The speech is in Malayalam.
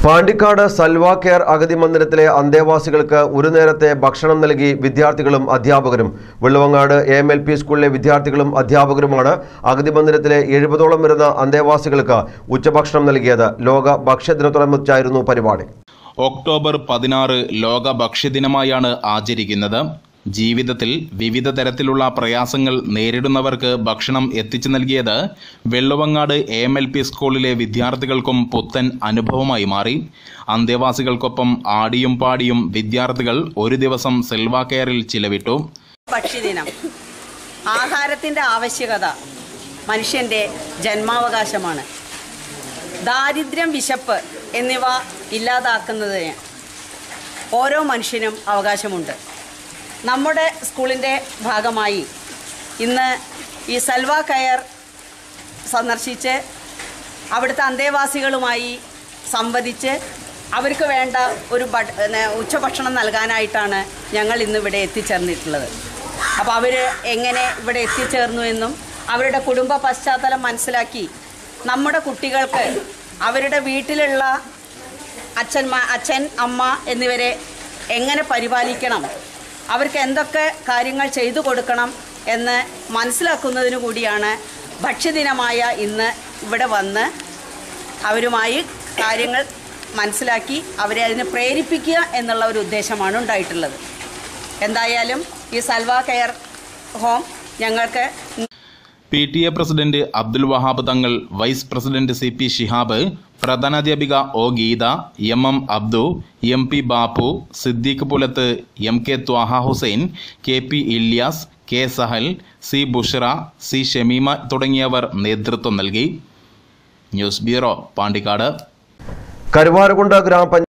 പാണ്ടിക്കാട് സൽവ കെയർ അഗതി മന്ദിരത്തിലെ അന്തേവാസികൾക്ക് ഒരു നേരത്തെ ഭക്ഷണം നൽകി വിദ്യാർത്ഥികളും അധ്യാപകരും Velluvangad A M L P സ്കൂളിലെ വിദ്യാർത്ഥികളും അധ്യാപകരുമാണ് അഗതി മന്ദിരത്തിലെ എഴുപതോളം വരുന്ന അന്തേവാസികൾക്ക് ഉച്ചഭക്ഷണം നൽകിയത് ലോക ഭക്ഷ്യദിനത്തോടനുബന്ധിച്ചായിരുന്നു പരിപാടി ഒക്ടോബർ പതിനാറ് ലോക ഭക്ഷ്യദിനമായാണ് ആചരിക്കുന്നത് ജീവിതത്തിൽ വിവിധ തരത്തിലുള്ള പ്രയാസങ്ങൾ നേരിടുന്നവർക്ക് ഭക്ഷണം എത്തിച്ചു നൽകിയത് Velluvangad A M L P സ്കൂളിലെ വിദ്യാർത്ഥികൾക്കും പുത്തൻ അനുഭവമായി മാറി അന്തേവാസികൾക്കൊപ്പം ആടിയും പാടിയും വിദ്യാർത്ഥികൾ ഒരു ദിവസം സെൽവ കെയറിൽ ചിലവിട്ടു ഭക്ഷ്യദിനം ആഹാരത്തിൻ്റെ ആവശ്യകത മനുഷ്യൻ്റെ ജന്മാവകാശമാണ് ദാരിദ്ര്യം വിശപ്പ് എന്നിവ ഇല്ലാതാക്കുന്നതിന് ഓരോ മനുഷ്യനും അവകാശമുണ്ട് നമ്മുടെ സ്കൂളിൻ്റെ ഭാഗമായി ഇന്ന് ഈ സൽവ കയർ സന്ദർശിച്ച് അവിടുത്തെ അന്തേവാസികളുമായി സംവദിച്ച് അവർക്ക് വേണ്ട ഒരു ഭ- ഏ, ഉച്ചഭക്ഷണം നൽകാനായിട്ടാണ് ഞങ്ങൾ ഇന്ന് ഇവിടെ എത്തിച്ചേർന്നിട്ടുള്ളത് അപ്പോൾ അവർ എങ്ങനെ ഇവിടെ എത്തിച്ചേർന്നു എന്നും അവരുടെ കുടുംബ പശ്ചാത്തലം മനസ്സിലാക്കി നമ്മുടെ കുട്ടികൾക്ക് അവരുടെ വീട്ടിലുള്ള അച്ഛന്മാ അച്ഛൻ അമ്മ എന്നിവരെ എങ്ങനെ പരിപാലിക്കണം അവർക്ക് എന്തൊക്കെ കാര്യങ്ങൾ ചെയ്തു കൊടുക്കണം എന്ന് മനസ്സിലാക്കുന്നതിനു കൂടിയാണ് ഭക്ഷ്യദിനമായ ഇന്ന് ഇവിടെ വന്ന് അവരുമായി കാര്യങ്ങൾ മനസ്സിലാക്കി അവരെ അതിന് പ്രേരിപ്പിക്കുക എന്നുള്ള ഒരു ഉദ്ദേശമാണ് ഉണ്ടായിട്ടുള്ളത് എന്തായാലും ഈ സൽവ കെയർ ഹോം ഞങ്ങൾക്ക് P T A president Abdul Wahab Thangal vice president C P Shihab പ്രധാനാധ്യാപിക O Geetha M M Abdu M P Bappu Siddique Pulath M K Thwaha Hussain K P Ilyas K Sahal C Bushara C Shameema തുടങ്ങിയവർ നേതൃത്വം നൽകി ന്യൂസ് ബ്യൂറോ പാണ്ടിക്കാട് കരുവാരകുണ്ട് ഗ്രാമപഞ്ചായത്ത്